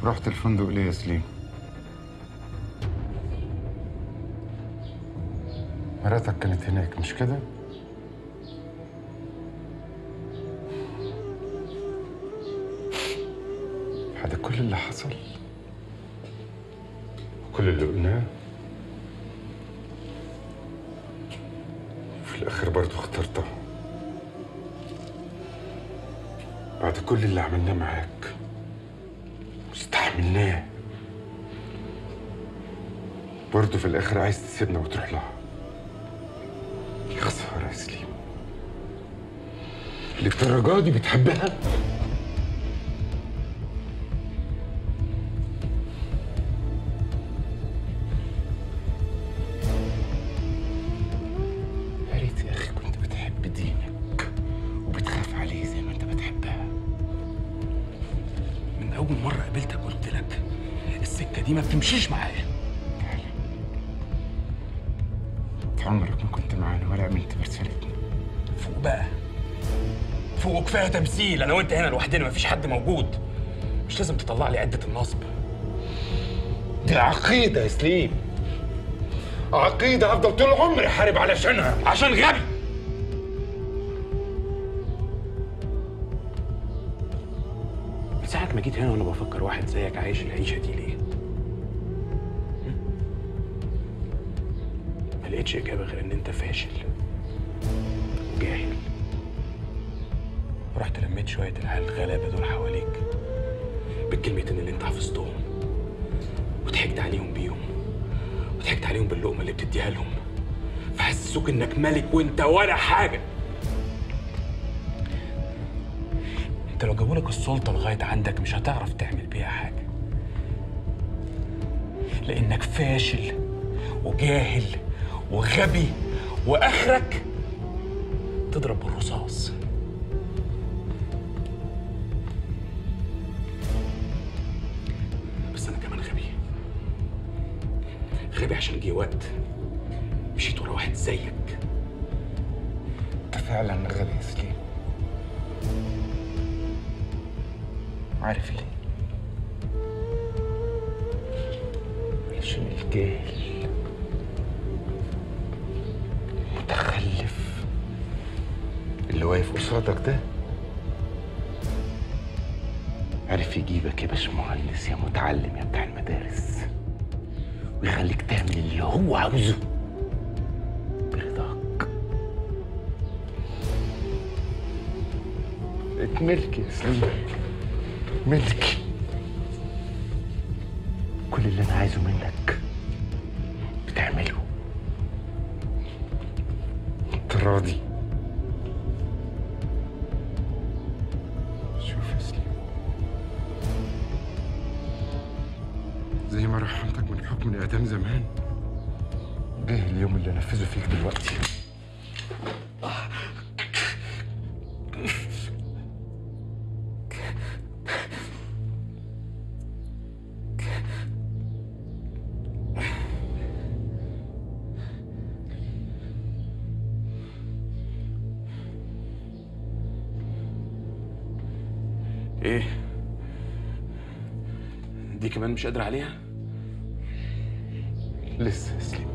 رحت الفندق ليه يا سليم؟ مراتك كانت هناك مش كده؟ بعد كل اللي حصل وكل اللي قلناه في الآخر برضه اخترتها بعد كل اللي عملناه معاك واستحملناه برضه في الآخر عايز تسيبنا وتروح لها يا خسارة يا سليم للدرجة دي بتحبها؟ يا ريت يا أخي كنت بتحب دينك وبتخاف عليه زي ما أنت بتحبها من اول مره قابلتك قلت لك السكه دي ما بتمشيش معايا أنت عمرك ما كنت معانا ولا أمنت برسالتنا فوق بقى فوق كفايه تمثيل انا وانت هنا لوحدنا مفيش حد موجود مش لازم تطلع لي عده النصب دي عقيدة يا سليم عقيدة هفضل طول عمري حارب علشانها عشان غبي من ساعة ما جيت هنا وانا بفكر واحد زيك عايش العيشة دي ليه؟ هم؟ ما لقيتش إجابة غير إن أنت فاشل وجاهل رحت لميت شوية العيال الغلابة دول حواليك بالكلمتين اللي أنت حافظتهم وضحكت عليهم بيهم وضحكت عليهم باللقمة اللي بتديها لهم فحسسوك إنك ملك وأنت ولا حاجة انت لو جابولك السلطة لغاية عندك مش هتعرف تعمل بيها حاجة لأنك فاشل وجاهل وغبي وآخرك تضرب بالرصاص بس أنا كمان غبي غبي عشان جه وقت مشيت ورا واحد زيك أنت فعلا غبي يا سليم عارف ليه؟ عشان الجاهل المتخلف اللي واقف قصادك ده عارف يجيبك يا باشمهندس يا متعلم يا بتاع المدارس ويخليك تعمل اللي هو عاوزه برضاك بقيت ملكي يا سليم ملكي كل اللي انا عايزه منك بتعمله انت راضي شوف يا سليم زي ما رحمتك من حكم الاعدام زمان جه اليوم اللي انفذه فيك دلوقتي إيه؟ دي كمان مش قادر عليها؟ لسه يا سليم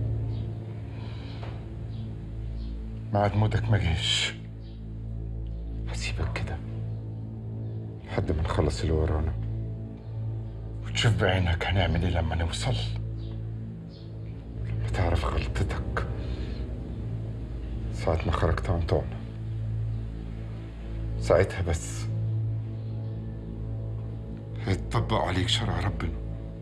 ميعاد موتك ما جاش هسيبك كده لحد ما نخلص اللي ورانا وتشوف بعينك هنعمل ايه لما نوصل لما تعرف غلطتك ساعة ما خرجت عن طعنا ساعتها بس هيتطبق عليك شرع ربنا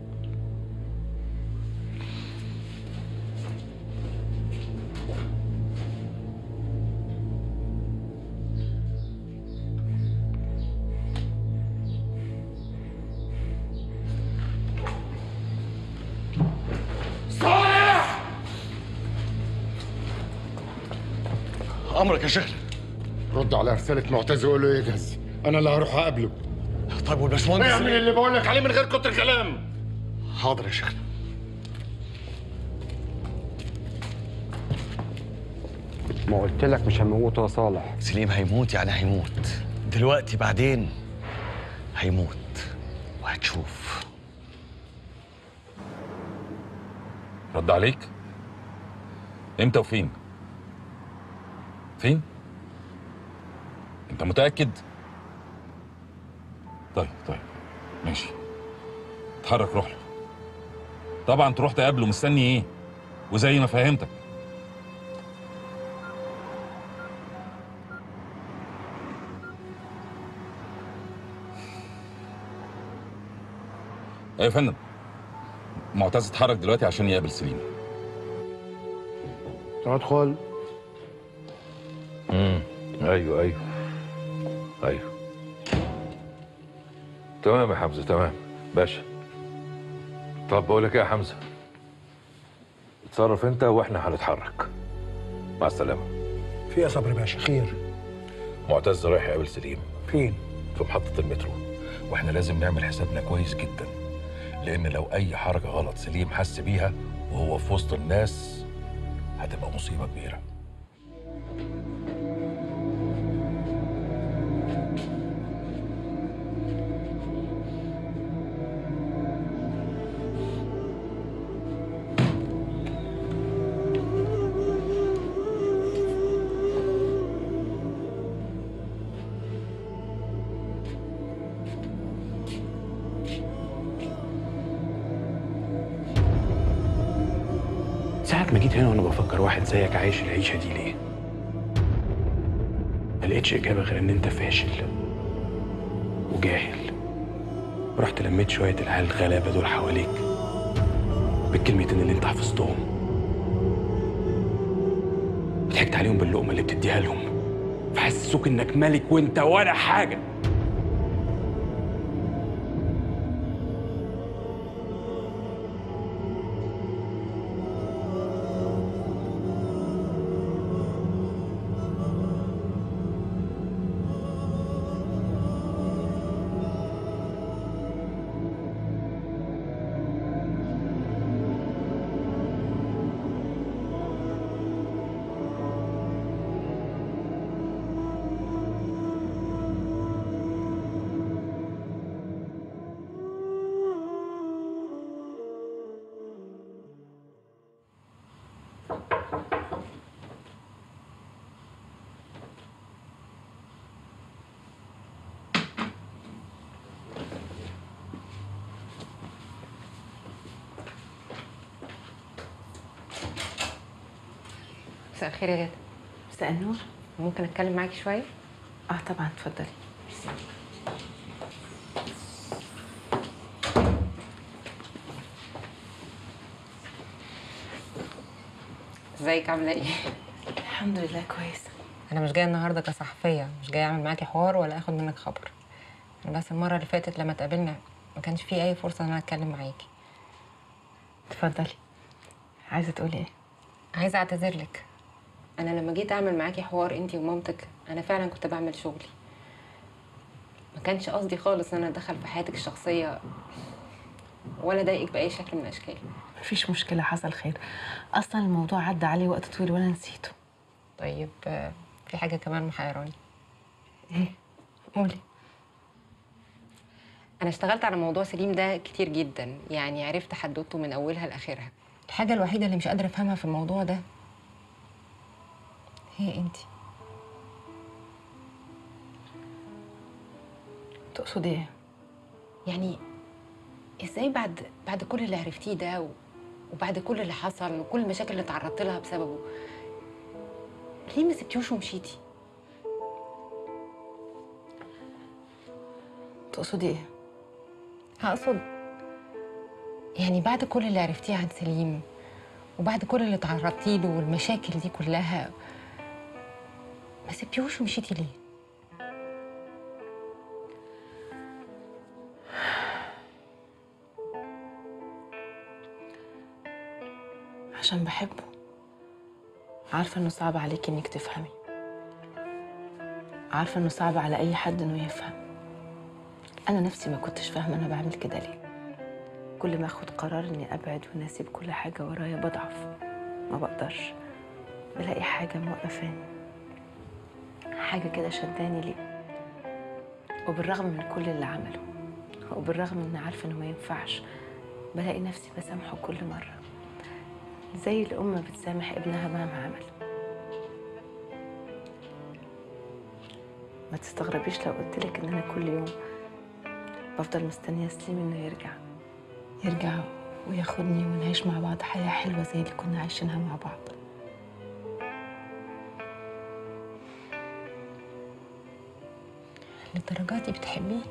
امرك يا شيخنا رد على رسالة معتز وقول له يجهز أنا اللي هروح أقابله طيب والباشمهندس اعمل اللي بقول لك عليه من غير كتر كلام حاضر يا شيخنا ما قلت لك مش هموته يا صالح سليم هيموت يعني هيموت دلوقتي بعدين هيموت وهتشوف رد عليك امتى وفين فين انت متاكد طيب طيب ماشي اتحرك روح له طبعا تروح تقابله مستني ايه وزي ما فهمتك ايوه يا فندم معتز اتحرك دلوقتي عشان يقابل سليم ادخل ايوه ايوه ايوه تمام يا حمزه تمام باشا طب بقول لك ايه يا حمزه اتصرف انت واحنا هنتحرك مع السلامه في يا صبري باشا خير معتز رايح يقابل سليم فين في محطه المترو واحنا لازم نعمل حسابنا كويس جدا لان لو اي حركه غلط سليم حس بيها وهو في وسط الناس هتبقى مصيبه كبيره ساعة ما جيت هنا وانا بفكر واحد زيك عايش العيشة دي ليه؟ ما لقيتش إجابة غير إن أنت فاشل وجاهل رحت لميت شوية العيال الغلابة دول حواليك بالكلمتين اللي أنت حفظتهم وضحكت عليهم باللقمة اللي بتديها لهم فحسسوك إنك ملك وأنت ولا حاجة مساء الخير يا غادة مساء النور ممكن اتكلم معاكي شويه اه طبعا اتفضلي ازيك عامله ايه الحمد لله كويسه انا مش جايه النهارده كصحفيه مش جايه اعمل معاكي حوار ولا اخد منك خبر انا بس المره اللي فاتت لما اتقابلنا ما كانش في اي فرصه ان انا اتكلم معاكي اتفضلي عايزه تقولي ايه عايزه اعتذر لك انا لما جيت اعمل معاكي حوار انتي ومامتك انا فعلا كنت بعمل شغلي ما كانش قصدي خالص ان انا اتدخل في حياتك الشخصيه ولا ضايقك باي شكل من الاشكال مفيش مشكله حصل خير اصلا الموضوع عدى عليه وقت طويل وانا نسيته طيب آه، في حاجه كمان محيراني ايه قولي انا اشتغلت على موضوع سليم ده كتير جدا يعني عرفت حدوته من اولها لاخرها الحاجه الوحيده اللي مش قادره افهمها في الموضوع ده هي انتي تقصدي ايه يعني ازاي بعد بعد كل اللي عرفتيه ده و... وبعد كل اللي حصل وكل المشاكل اللي تعرضت لها بسببه ليه ما سبتيهوش ومشيتي تقصدي ايه هقصد يعني بعد كل اللي عرفتيه عن سليم وبعد كل اللي تعرضتي له والمشاكل دي كلها ما سبتيهوش ومشيتي ليه عشان بحبه عارفه انه صعب عليكي انك تفهمي عارفه انه صعب على اي حد انه يفهم انا نفسي ما كنتش فاهمه انا بعمل كده ليه كل ما اخد قرار اني ابعد واني اسيب كل حاجه ورايا بضعف ما بقدرش بلاقي حاجه موقفاني حاجه كده شداني ليه وبالرغم من كل اللي عمله وبالرغم إني عارفة إنه ما ينفعش بلاقي نفسي بسامحه كل مرة زي الأم بتسامح ابنها مهما عمل ما تستغربيش لو قلتلك إن أنا كل يوم بفضل مستنية سليم إنه يرجع يرجع وياخدني ونعيش مع بعض حياة حلوة زي اللي كنا عايشينها مع بعض للدرجة دي بتحبيه؟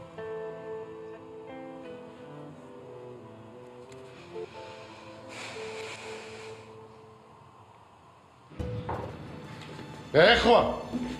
يا إخوة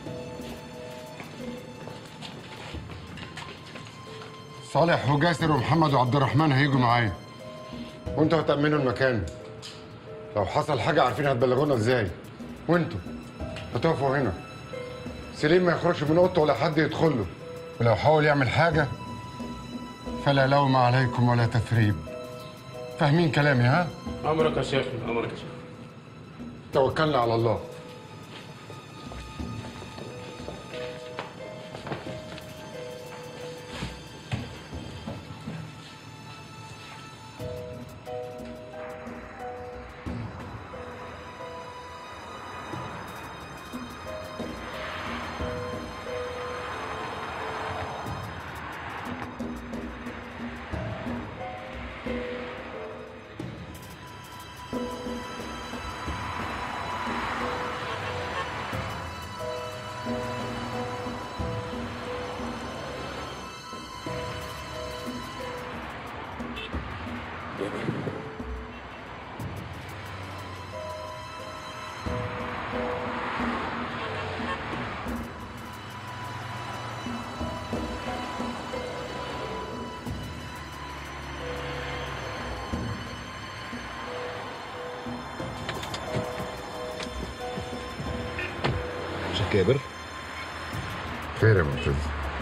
صالح وجاسر ومحمد وعبد الرحمن هيجوا معايا وانتوا هتأمنوا المكان لو حصل حاجة عارفين هتبلغونا ازاي وانتوا هتقفوا هنا سليم ما يخرجش من اوضته ولا حد يدخل له ولو حاول يعمل حاجة فلا لوم عليكم ولا تثريب فاهمين كلامي ها؟ امرك يا شيخ امرك يا شيخ توكلنا على الله شيخ جابر خير يا معتز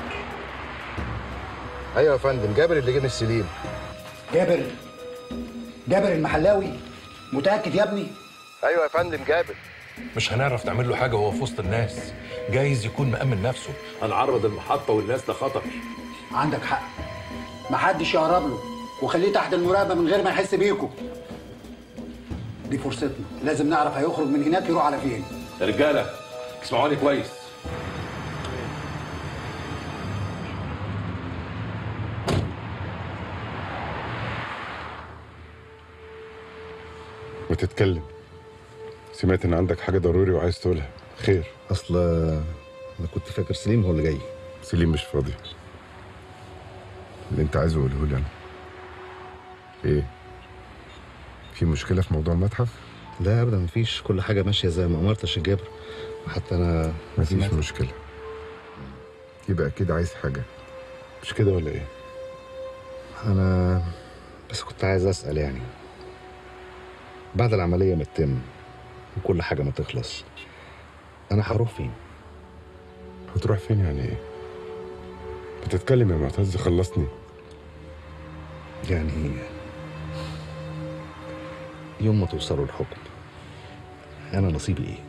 ايوه يا فندم جابر اللي جه من السليم جابر جابر المحلاوي متأكد يا ابني ايوه يا فندم جابر مش هنعرف نعمل له حاجه وهو في وسط الناس جايز يكون مأمن نفسه هنعرض المحطه والناس لخطر عندك حق محدش يقرب له وخليه تحت المراقبة من غير ما يحس بيكم دي فرصتنا لازم نعرف هيخرج من هناك يروح على فين يا رجاله اسمعوني كويس ما تتكلم سمعت ان عندك حاجة ضروري وعايز تقولها خير اصل انا كنت فاكر سليم هو اللي جاي سليم مش فاضي اللي انت عايزه قوله لي انا ايه في مشكلة في موضوع المتحف لا ابدا مفيش كل حاجه ماشيه زي ما امرت يا شيخ جابر حتى انا مفيش سمعت- مشكلة يبقى اكيد عايز حاجة مش كده ولا ايه انا بس كنت عايز اسال يعني بعد العمليه ما تتم وكل حاجه ما تخلص انا هروح فين هتروح فين يعني ايه بتتكلم يا معتز خلصني يعني يوم ما توصلوا الحكم انا نصيبي ايه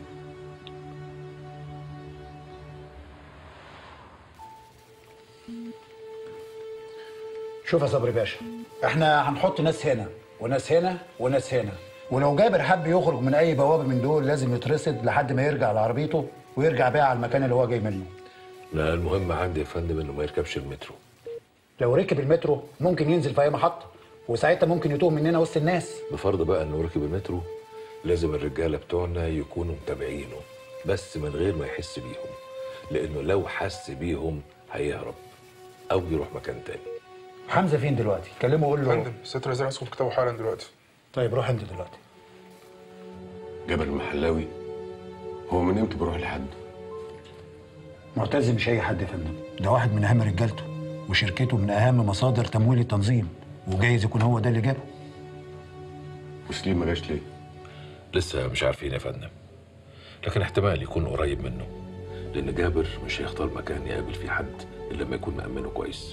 شوف يا صبري باشا احنا هنحط ناس هنا وناس هنا وناس هنا ولو جابر حب يخرج من اي بوابه من دول لازم يترصد لحد ما يرجع لعربيته ويرجع بيها على المكان اللي هو جاي منه لا المهم عندي يا فندم انه ما يركبش المترو لو ركب المترو ممكن ينزل في اي محطه وساعتها ممكن يتوه مننا وسط الناس بفرض بقى انه ركب المترو لازم الرجاله بتوعنا يكونوا متابعينه بس من غير ما يحس بيهم لانه لو حس بيهم هيهرب او يروح مكان تاني حمزه فين دلوقتي كلمه وقول له فندم الست رزق اسكت كتابه حالا دلوقتي طيب روح انت دلوقتي جابر المحلاوي هو من امتى بروح لحد معتز مش اي حد يا فندم ده واحد من اهم رجالته وشركته من اهم مصادر تمويل التنظيم وجايز يكون هو ده اللي جابه وسليم ما جاش ليه لسه مش عارفين يا فندم لكن احتمال يكون قريب منه لان جابر مش هيختار مكان يقابل فيه حد الا لما يكون مأمنه كويس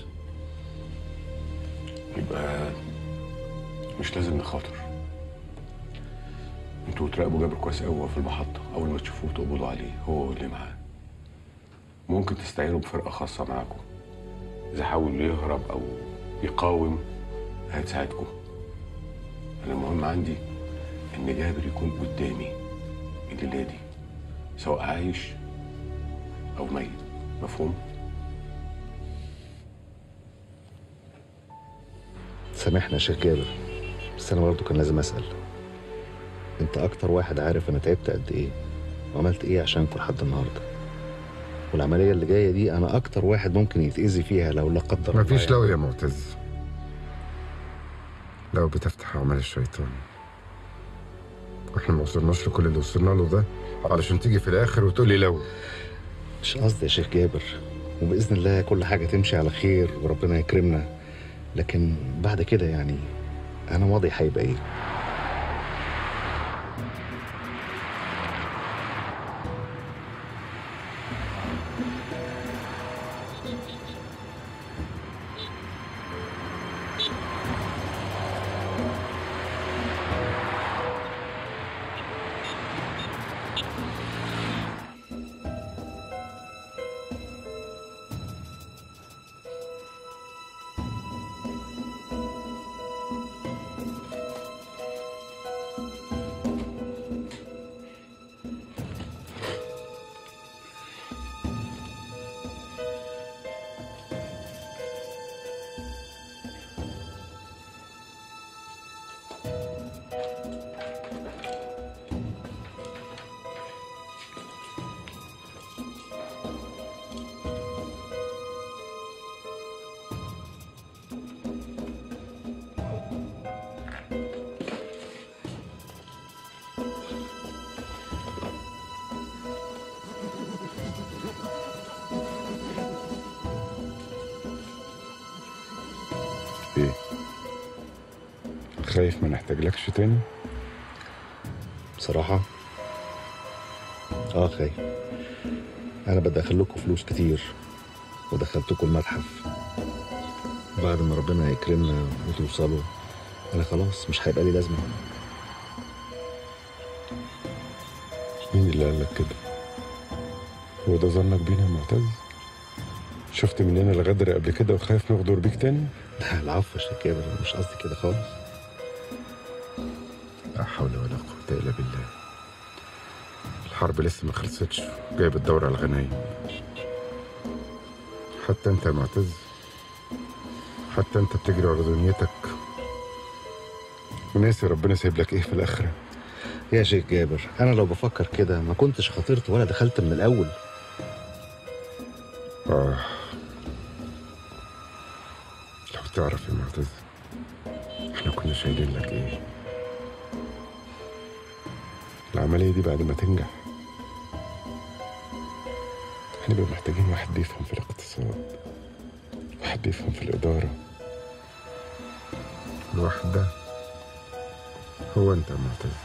يبقى مش لازم نخاطر انتوا تراقبوا جابر كويس قوي وهو في المحطة أول ما تشوفوه تقبضوا عليه هو واللي معاه ممكن تستعينوا بفرقة خاصة معاكم إذا حاول يهرب أو يقاوم هتساعدكم انا المهم عندي ان جابر يكون قدامي الليله دي سواء عايش او ميت مفهوم سامحنا يا شيخ جابر بس انا برضه كان لازم اسال انت اكتر واحد عارف انا تعبت قد ايه وعملت ايه عشانكم لحد النهارده والعمليه اللي جايه دي انا اكتر واحد ممكن يتاذي فيها لو لا قدر الله مفيش يعني. لو يا معتز لو بتفتح اعمال الشيطان واحنا ما وصلناش لكل اللي وصلنا له ده علشان تيجي في الاخر وتقول لي لو مش قصدي يا شيخ جابر وباذن الله كل حاجه تمشي على خير وربنا يكرمنا لكن بعد كده يعني انا وضعي هيبقى ايه ايه خايف ما نحتاجلكش تاني بصراحه اه خايف انا بدخل لكم فلوس كتير ودخلتكم المتحف بعد ما ربنا يكرمنا وتوصلوا انا خلاص مش هيبقى لي لازمه مين اللي قال لك كده هو ده ظنك بينا يا معتز شفت مننا الغدر قبل كده وخايف نغدر بيك تاني لا العفو يا شيخ جابر أنا مش قصدي كده خالص لا حول ولا قوة إلا بالله الحرب لسه ما خلصتش جايب الدورة على الغنايم حتى أنت يا معتز حتى أنت بتجري ورا دنيتك وناسي ربنا سايب لك إيه في الآخرة يا شيخ جابر انا لو بفكر كده ما كنتش خاطرت ولا دخلت من الاول آه لو تعرف يا معتز احنا كنا شايلين لك ايه العملية دي بعد ما تنجح هنبقى محتاجين واحد بيفهم في الاقتصاد واحد بيفهم في الإدارة الواحد ده هو أنت يا معتز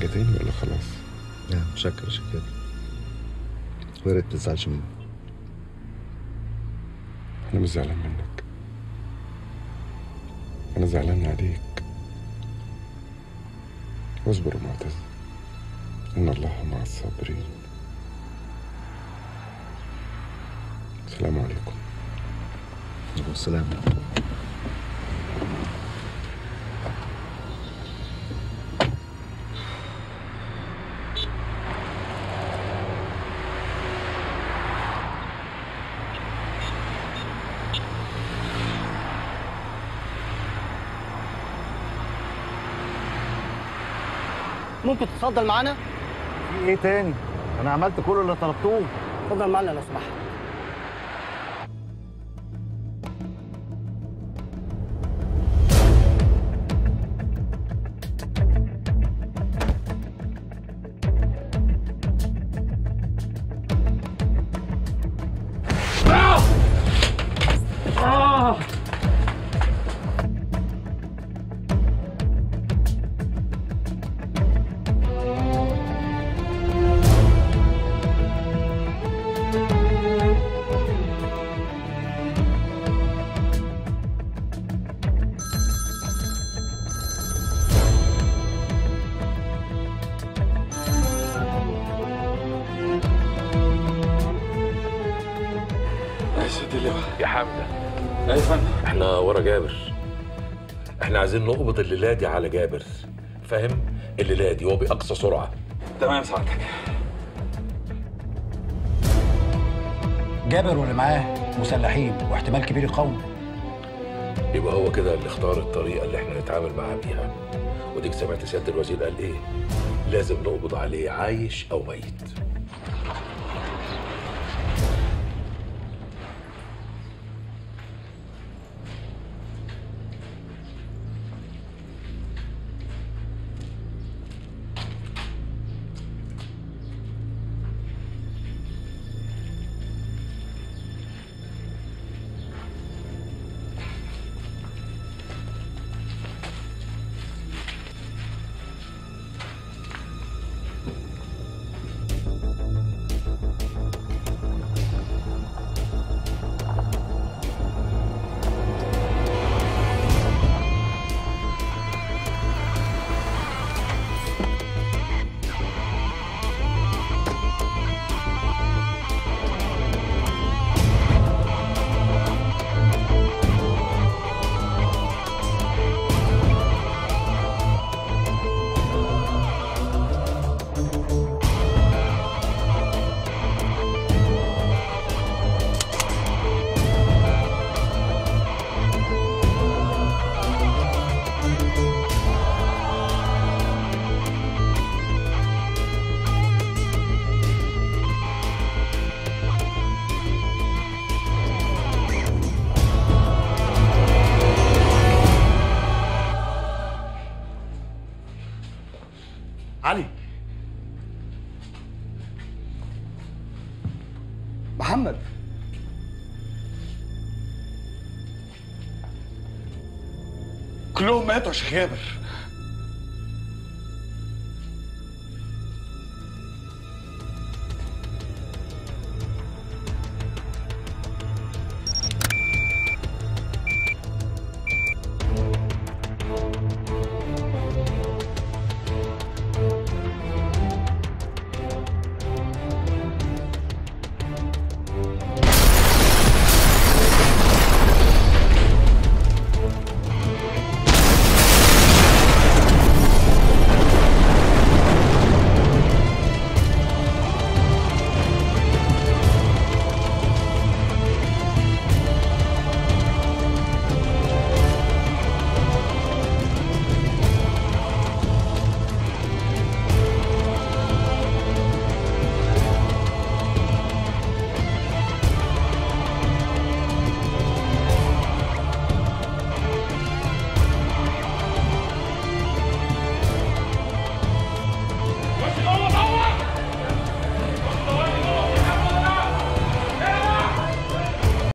حاجة تاني ولا خلاص؟ لا متشكر يا شكابر ويا ريت ما تزعلش مني أنا مش زعلان منك أنا زعلان عليك واصبر يا معتز إن الله مع الصابرين السلام عليكم وعليكم السلام ممكن تتفضل معانا؟ في ايه تاني؟ انا عملت كل اللي طلبتوه اتفضل معانا لو سمحت يا سيدي اللواء يا حمزه ايوه يا فندم احنا ورا جابر احنا عايزين نقبض الليله دي على جابر فاهم الليله دي وباقصى سرعه تمام سعادتك جابر واللي معاه مسلحين واحتمال كبير يقاوموا يبقى هو كده اللي اختار الطريقه اللي احنا نتعامل معاه بيها وديك سمعت سياده الوزير قال ايه لازم نقبض عليه عايش او ميت علي محمد كلهم ماتوا يا شيخ جابر